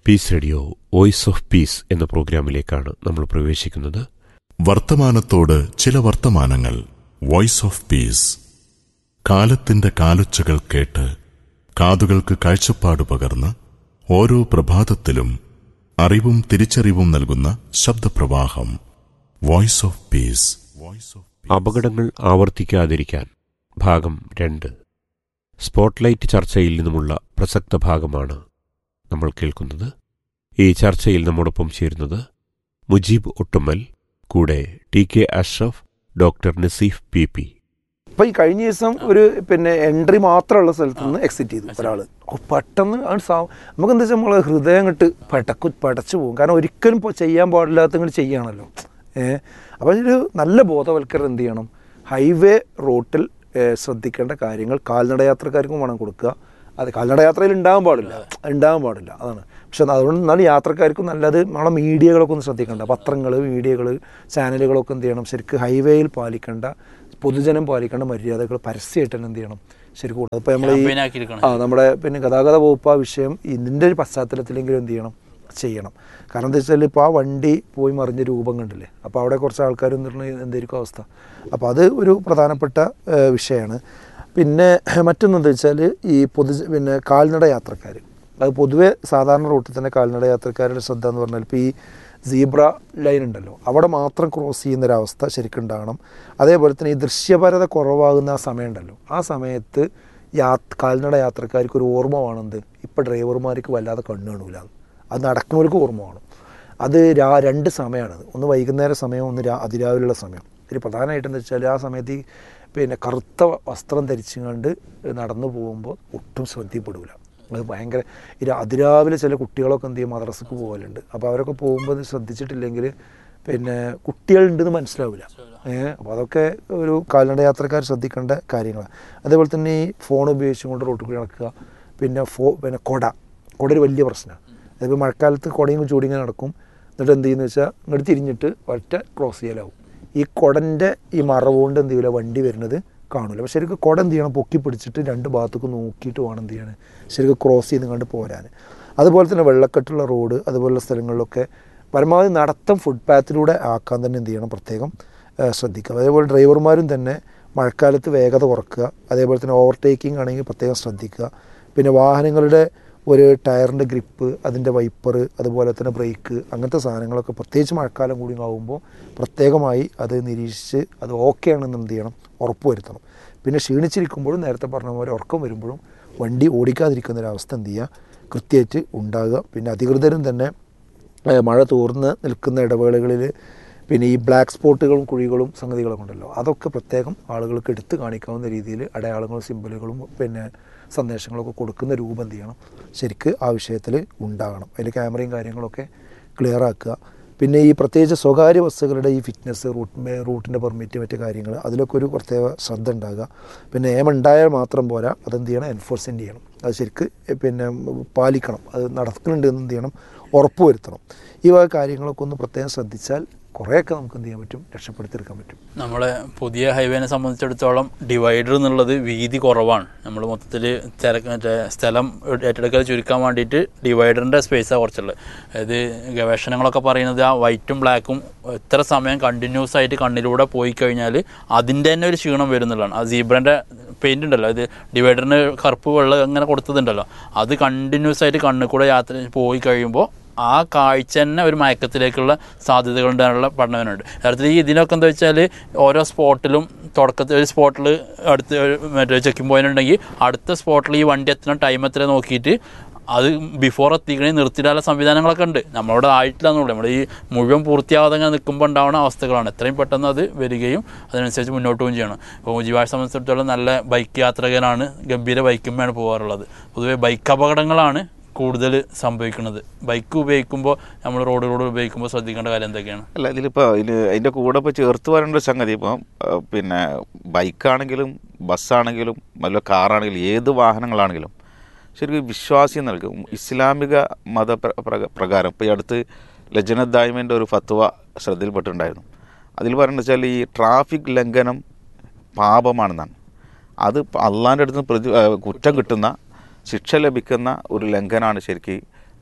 Piece radio voice of peace എന്ന പ്രോഗ്രാമിലേക്കാണ് നമ്മൾ പ്രവേശിക്കുന്നത് വർത്തമാനത്തോട് ചില വർത്തമാനങ്ങൾ വോയിസ് ഓഫ് പീസ് കാലത്തിന്റെ കാലൊച്ചകൾ കേട്ട് കാതുകൾക്ക് കാഴ്ചപ്പാട് പകർന്ന് ഓരോ പ്രഭാതത്തിലും അറിവും തിരിച്ചറിവും നൽകുന്ന ശബ്ദപ്രവാഹം voice of peace voice of അപകടങ്ങൾ ആവർത്തിക്കാതിരിക്കാൻ ഭാഗം രണ്ട് സ്പോട്ട്ലൈറ്റ് ചർച്ചയിൽ നിന്നുമുള്ള പ്രസക്ത ഭാഗമാണ് നമ്മൾ കേൾക്കുന്നത് ഈ ചർച്ചയിൽ നമ്മോടൊപ്പം ചേരുന്നത് മുജീബ് ഒട്ടുമൽ കൂടെ T K Ashraf doctor Naseef P P ഇപ്പൊ ഈ കഴിഞ്ഞ ദിവസം ഒരു പിന്നെ എൻട്രി മാത്രമുള്ള സ്ഥലത്ത് നിന്ന് എക്സിറ്റ് ചെയ്തു ഒരാള് ഓ, പെട്ടെന്ന് ആണ് സാ നമുക്ക് എന്താ വെച്ചാൽ നമ്മളെ ഹൃദയം അങ്ങോട്ട് പടക്കു പടച്ചു പോകും കാരണം ഒരിക്കലും ഇപ്പോൾ ചെയ്യാൻ പാടില്ലാത്ത ഇങ്ങോട്ട് ചെയ്യുകയാണല്ലോ ഏഹ് അപ്പോൾ ഒരു നല്ല ബോധവൽക്കരണം എന്ത് ചെയ്യണം ഹൈവേ റോട്ടിൽ ഏഹ്, ശ്രദ്ധിക്കേണ്ട കാര്യങ്ങൾ കാൽനട യാത്രക്കാർക്കും വേണം കൊടുക്കുക അത് കാൽനട യാത്രയിൽ ഉണ്ടാകാൻ പാടില്ല ഉണ്ടാകാൻ പാടില്ല അതാണ് പക്ഷെ അതുകൊണ്ട് എന്നാലും യാത്രക്കാർക്കും നല്ലത് നമ്മളെ മീഡിയകളൊക്കെ ഒന്ന് ശ്രദ്ധിക്കേണ്ട പത്രങ്ങൾ മീഡിയകൾ ചാനലുകളൊക്കെ എന്ത് ചെയ്യണം ശരിക്കും ഹൈവേയിൽ പാലിക്കേണ്ട പൊതുജനം പാലിക്കേണ്ട മര്യാദകൾ പരസ്യമായിട്ട് തന്നെ എന്ത് ചെയ്യണം ശരിക്കും കൊടുക്കണം. അപ്പോൾ നമ്മൾ ഈ Campaign ആക്കിയെടുക്കണം. ആ നമ്മുടെ പിന്നെ ഗതാഗത വകുപ്പ് ആ വിഷയം ഇതിൻ്റെ ഒരു പശ്ചാത്തലത്തിലെങ്കിലും എന്ത് ചെയ്യണം ചെയ്യണം കാരണം എന്താ വെച്ചാൽ ഇപ്പോൾ ആ വണ്ടി പോയി മറിഞ്ഞ രൂപം കണ്ടില്ലേ അപ്പോൾ അവിടെ കുറച്ച് ആൾക്കാർ എന്തിട്ട് എന്തായിരിക്കും അവസ്ഥ അപ്പോൾ അത് ഒരു പ്രധാനപ്പെട്ട ഏഹ്, വിഷയമാണ് പിന്നെ മറ്റൊന്നെന്താ വെച്ചാൽ ഈ പൊതു പിന്നെ കാൽനട യാത്രക്കാർ അത് പൊതുവേ സാധാരണ റൂട്ടിൽ തന്നെ കാൽനട യാത്രക്കാരുടെ ശ്രദ്ധ എന്ന് പറഞ്ഞാൽ ഇപ്പോൾ ഈ സീബ്ര ലൈൻ ഉണ്ടല്ലോ അവിടെ മാത്രം ക്രോസ് ചെയ്യുന്നൊരവസ്ഥ ശരിക്കും ഉണ്ടാകണം അതേപോലെ തന്നെ ഈ ദൃശ്യപരത കുറവാകുന്ന ആ സമയമുണ്ടല്ലോ ആ സമയത്ത് യാ കാൽനട യാത്രക്കാർക്ക് ഒരു ഓർമ്മ വേണമെന്ത് ഇപ്പോൾ ഡ്രൈവർമാർക്ക് വല്ലാതെ കണ്ണു കാണൂല അത് നടക്കുന്നവർക്ക് ഓർമ്മ വേണം അത് രാ രണ്ട് സമയമാണത് ഒന്ന് വൈകുന്നേര സമയം ഒന്ന് രാ അതിരാവിലുള്ള സമയം ഇതിൽ പ്രധാനമായിട്ട് എന്താ വെച്ചാൽ ആ സമയത്ത് ഈ പിന്നെ കറുത്ത വസ്ത്രം ധരിച്ചുകൊണ്ട് നടന്നു പോകുമ്പോൾ ഒട്ടും ശ്രദ്ധയിൽപ്പെടില്ല അത് ഭയങ്കര ഈ രാ- അതിരാവിലെ ചില കുട്ടികളൊക്കെ എന്ത് ചെയ്യും മദ്രസക്ക് പോകലുണ്ട് അപ്പോൾ അവരൊക്കെ പോകുമ്പോൾ ഇത് ശ്രദ്ധിച്ചിട്ടില്ലെങ്കിൽ പിന്നെ കുട്ടികളുണ്ടെന്ന് മനസ്സിലാവില്ല ഏഹ് അപ്പോൾ അതൊക്കെ ഒരു കാൽനട യാത്രക്കാർ ശ്രദ്ധിക്കേണ്ട കാര്യങ്ങളാണ് അതേപോലെ തന്നെ ഈ ഫോൺ ഉപയോഗിച്ചുകൊണ്ട് റോട്ടിൽ കൂടി നടക്കുക പിന്നെ ഫോ പിന്നെ കൊട കൊട ഒരു വലിയ പ്രശ്നമാണ് അതിപ്പോൾ മഴക്കാലത്ത് കൊടയും ചൂടിങ്ങനെ നടക്കും എന്നിട്ട് എന്ത് ചെയ്യുന്നത് വെച്ചാൽ ഇങ്ങോട്ട് തിരിഞ്ഞിട്ട് ഒറ്റ ക്രോസ് ചെയ്യലാവും ഈ കുടൻ്റെ ഈ മറവ് കൊണ്ട് എന്ത് ചെയ്യില്ല വണ്ടി വരുന്നത് കാണില്ല പക്ഷെ ശരിക്കും കുട എന്ത് ചെയ്യണം പൊക്കി പിടിച്ചിട്ട് രണ്ട് ഭാഗത്തേക്ക് നോക്കിയിട്ട് വേണം എന്ത് ചെയ്യണം ശരിക്കും ക്രോസ് ചെയ്ത് കണ്ട് പോരാൻ അതുപോലെ തന്നെ വെള്ളക്കെട്ടുള്ള റോഡ് അതുപോലുള്ള സ്ഥലങ്ങളിലൊക്കെ പരമാവധി നടത്തം ഫുട്പാത്തിലൂടെ ആക്കാൻ തന്നെ എന്ത് ചെയ്യണം പ്രത്യേകം ഏഹ്, ശ്രദ്ധിക്കുക അതേപോലെ ഡ്രൈവർമാരും തന്നെ മഴക്കാലത്ത് വേഗത കുറക്കുക അതേപോലെ തന്നെ ഓവർടേക്കിംഗ് ആണെങ്കിൽ പ്രത്യേകം ശ്രദ്ധിക്കുക പിന്നെ വാഹനങ്ങളുടെ ഒരു ടയറിൻ്റെ ഗ്രിപ്പ് അതിൻ്റെ വൈപ്പർ അതുപോലെ തന്നെ ബ്രേക്ക് അങ്ങനത്തെ സാധനങ്ങളൊക്കെ പ്രത്യേകിച്ച് മഴക്കാലം കൂടി ആകുമ്പോൾ പ്രത്യേകമായി അത് നിരീക്ഷിച്ച് അത് ഓക്കെ ആണെന്ന് എന്ത് ചെയ്യണം ഉറപ്പ് വരുത്തണം പിന്നെ ക്ഷീണിച്ചിരിക്കുമ്പോഴും നേരത്തെ പറഞ്ഞ പോലെ ഉറക്കം വരുമ്പോഴും വണ്ടി ഓടിക്കാതിരിക്കുന്ന ഒരു അവസ്ഥ എന്ത് ചെയ്യുക കൃത്യമായിട്ട് ഉണ്ടാകുക പിന്നെ അധികൃതരും തന്നെ ഏഹ് മഴ തോർന്ന് നിൽക്കുന്ന ഇടവേളകളിൽ പിന്നെ ഈ ബ്ലാക്ക് സ്പോട്ടുകളും കുഴികളും സംഗതികളൊക്കെ ഉണ്ടല്ലോ അതൊക്കെ പ്രത്യേകം ആളുകൾക്ക് എടുത്ത് കാണിക്കാവുന്ന രീതിയിൽ അടയാളങ്ങളും സിമ്പലുകളും പിന്നെ സന്ദേശങ്ങളൊക്കെ കൊടുക്കുന്ന രൂപം എന്ത് ചെയ്യണം ശരിക്ക് ആ വിഷയത്തിൽ ഉണ്ടാകണം അതിൽ ക്യാമറയും കാര്യങ്ങളൊക്കെ ക്ലിയർ ആക്കുക പിന്നെ ഈ പ്രത്യേകിച്ച് സ്വകാര്യ ബസ്സുകളുടെ ഈ ഫിറ്റ്നസ് റൂട്ട് റൂട്ടിൻ്റെ പെർമിറ്റ് മറ്റു കാര്യങ്ങൾ അതിലൊക്കെ ഒരു പ്രത്യേക ശ്രദ്ധ ഉണ്ടാകുക പിന്നെ നിയമം ഉണ്ടായാൽ മാത്രം പോരാ അതെന്ത് ചെയ്യണം എൻഫോഴ്സ്മെൻറ്റ് ചെയ്യണം അത് ശരിക്ക് പിന്നെ പാലിക്കണം അത് നടക്കുന്നുണ്ട് എന്ന് എന്ത് ചെയ്യണം ഉറപ്പ് വരുത്തണം ഈ വക കാര്യങ്ങളൊക്കെ ഒന്ന് പ്രത്യേകം ശ്രദ്ധിച്ചാൽ കുറേയൊക്കെ നമുക്ക് എന്ത് ചെയ്യാൻ പറ്റും രക്ഷപ്പെടുത്തിയെടുക്കാൻ പറ്റും നമ്മളെ പുതിയ ഹൈവേനെ സംബന്ധിച്ചിടത്തോളം ഡിവൈഡർ എന്നുള്ളത് വീതി കുറവാണ് നമ്മൾ മൊത്തത്തിൽ തിരക്ക് മറ്റേ സ്ഥലം ഏറ്റെടുക്കൽ ചുരുക്കാൻ വേണ്ടിയിട്ട് ഡിവൈഡറിൻ്റെ സ്പേസാണ് കുറച്ചുള്ളത് അതായത് ഗവേഷണങ്ങളൊക്കെ പറയുന്നത് ആ വൈറ്റും ബ്ലാക്കും എത്ര സമയം കണ്ടിന്യൂസ് ആയിട്ട് കണ്ണിലൂടെ പോയി കഴിഞ്ഞാൽ അതിൻ്റെ തന്നെ ഒരു ക്ഷീണം വരുന്നുള്ളതാണ് ആ സീബ്രൻ്റെ പെയിൻ്റ് ഉണ്ടല്ലോ അത് ഡിവൈഡറിന് കറുപ്പ് വെള്ളം അങ്ങനെ കൊടുത്തതുണ്ടല്ലോ അത് കണ്ടിന്യൂസ് ആയിട്ട് കണ്ണിൽ കൂടെ യാത്ര പോയി കഴിയുമ്പോൾ ആ കാഴ്ച തന്നെ ഒരു മയക്കത്തിലേക്കുള്ള സാധ്യതകൾ ഉണ്ടാകാനുള്ള പഠനമുണ്ട് യഥാർത്ഥത്തിൽ ഈ ഇതിനൊക്കെ എന്താ വെച്ചാൽ ഓരോ സ്പോട്ടിലും തുടക്കത്തിൽ ഒരു സ്പോട്ടിൽ അടുത്ത് ഒരു മറ്റേ ചെക്കിംഗ് പോയിന്റ് ഉണ്ടെങ്കിൽ അടുത്ത സ്പോട്ടിൽ ഈ വണ്ടി എത്തുന്ന ടൈം എത്ര നോക്കിയിട്ട് അത് ബിഫോർ എത്തിക്കണേ നിർത്തിയിടാനുള്ള സംവിധാനങ്ങളൊക്കെ ഉണ്ട് നമ്മളവിടെ ആയിട്ടില്ലെന്നുള്ളൂ നമ്മൾ ഈ മുഴുവൻ പൂർത്തിയാവാതെ അങ്ങനെ നിൽക്കുമ്പോൾ ഉണ്ടാവുന്ന അവസ്ഥകളാണ് എത്രയും പെട്ടെന്ന് അത് വരികയും അതിനനുസരിച്ച് മുന്നോട്ട് പോവുകയും ചെയ്യണം ഇപ്പോൾ മുജിബായെ സംബന്ധിച്ചിടത്തോളം നല്ല ബൈക്ക് യാത്രകനാണ് ഗംഭീര ബൈക്കുമ്മയാണ് പോകാറുള്ളത് പൊതുവെ ബൈക്ക് അപകടങ്ങളാണ് കൂടുതൽ സംഭവിക്കുന്നത് ബൈക്ക് ഉപയോഗിക്കുമ്പോൾ നമ്മൾ റോഡുകളോട് ഉപയോഗിക്കുമ്പോൾ ശ്രദ്ധിക്കേണ്ട കാര്യം എന്തൊക്കെയാണ് അല്ല ഇതിലിപ്പോൾ ഇതിൽ അതിൻ്റെ കൂടെ ഇപ്പോൾ ചേർത്ത് വരേണ്ട ഒരു സംഗതി ഇപ്പം ആ, പിന്നെ ബൈക്കാണെങ്കിലും ബസ്സാണെങ്കിലും വല്ല കാറാണെങ്കിലും ഏത് വാഹനങ്ങളാണെങ്കിലും ശരിക്കും വിശ്വാസി നൽകും ഇസ്ലാമിക മത പ്ര- പ്രക- പ്രകാരം ഇപ്പോൾ ഈ അടുത്ത് ലജന ദായ്മൻ്റെ ഒരു ഫത്വ ശ്രദ്ധയിൽപ്പെട്ടിട്ടുണ്ടായിരുന്നു അതിൽ പറയുന്നത് വെച്ചാൽ ഈ ട്രാഫിക് ലംഘനം പാപമാണെന്നാണ് അത് അള്ളാൻ്റെ അടുത്ത് നിന്ന് പ്രതി ആ, കുറ്റം കിട്ടുന്ന ശിക്ഷ ലഭിക്കുന്ന ഒരു ലംഘനമാണ് ശരിക്കും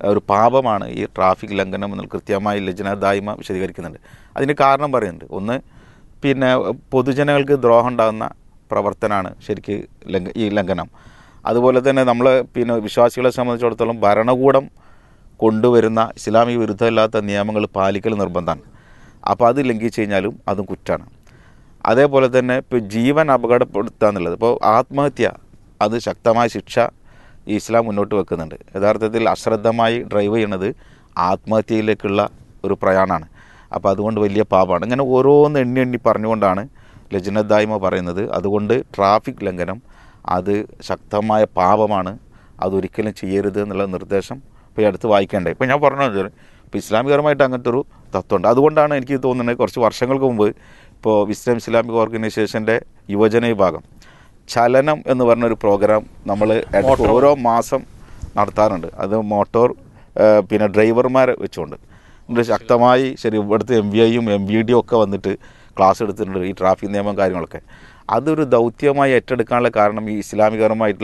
ഒരു പാപമാണ് ഈ ട്രാഫിക് ലംഘനം എന്നുള്ള കൃത്യമായി ലജ്ന ദായ്മ വിശദീകരിക്കുന്നുണ്ട് അതിന് കാരണം പറയുന്നുണ്ട് ഒന്ന് പിന്നെ പൊതുജനങ്ങൾക്ക് ദ്രോഹം ഉണ്ടാകുന്ന പ്രവർത്തനമാണ് ശരിക്ക് ലംഘ ഈ ലംഘനം അതുപോലെ തന്നെ നമ്മൾ പിന്നെ വിശ്വാസികളെ സംബന്ധിച്ചിടത്തോളം ഭരണകൂടം കൊണ്ടുവരുന്ന ഇസ്ലാമിക വിരുദ്ധമില്ലാത്ത നിയമങ്ങൾ പാലിക്കൽ നിർബന്ധമാണ് അപ്പോൾ അത് ലംഘിച്ചു കഴിഞ്ഞാലും അതും കുറ്റാണ് അതേപോലെ തന്നെ ഇപ്പോൾ ജീവൻ അപകടപ്പെടുത്തുക എന്നുള്ളത് ഇപ്പോൾ ആത്മഹത്യ അത് ശക്തമായ ശിക്ഷ ഈ ഇസ്ലാം മുന്നോട്ട് വെക്കുന്നുണ്ട് യഥാർത്ഥത്തിൽ അശ്രദ്ധമായി ഡ്രൈവ് ചെയ്യണത് ആത്മഹത്യയിലേക്കുള്ള ഒരു പ്രയാണമാണ് അപ്പോൾ അതുകൊണ്ട് വലിയ പാപമാണ് ഇങ്ങനെ ഓരോന്ന് എണ്ണി എണ്ണി പറഞ്ഞുകൊണ്ടാണ് ലജ്നദായ്മ പറയുന്നത് അതുകൊണ്ട് ട്രാഫിക് ലംഘനം അത് ശക്തമായ പാപമാണ് അതൊരിക്കലും ചെയ്യരുത് എന്നുള്ള നിർദ്ദേശം ഇപ്പോൾ ഈ അടുത്ത് വായിക്കേണ്ടത് ഇപ്പോൾ ഞാൻ പറഞ്ഞത് ഇപ്പോൾ ഇസ്ലാമികപരമായിട്ട് അങ്ങനത്തെ ഒരു തത്വമുണ്ട് അതുകൊണ്ടാണ് എനിക്ക് തോന്നുന്നത് കുറച്ച് വർഷങ്ങൾക്ക് മുമ്പ് ഇപ്പോൾ വിസ്ഡം ഇസ്ലാമിക് ഓർഗനൈസേഷൻ്റെ യുവജന വിഭാഗം ചലനം എന്ന് പറഞ്ഞൊരു പ്രോഗ്രാം നമ്മൾ ഇടയ്ക്ക് ഓരോ മാസം നടത്താറുണ്ട് അത് മോട്ടോർ ആ, പിന്നെ ഡ്രൈവർമാരെ വെച്ചുകൊണ്ട് എന്നിട്ട് ശക്തമായി ശരി ഇവിടുത്തെ എം വി ഐയും എം വി ഡിയും ഒക്കെ വന്നിട്ട് ക്ലാസ് എടുത്തിട്ടുണ്ട് ഈ ട്രാഫിക് നിയമം കാര്യങ്ങളൊക്കെ അതൊരു ദൗത്യമായി ഏറ്റെടുക്കാനുള്ള കാരണം ഈ ഇസ്ലാമികപരമായിട്ടുള്ള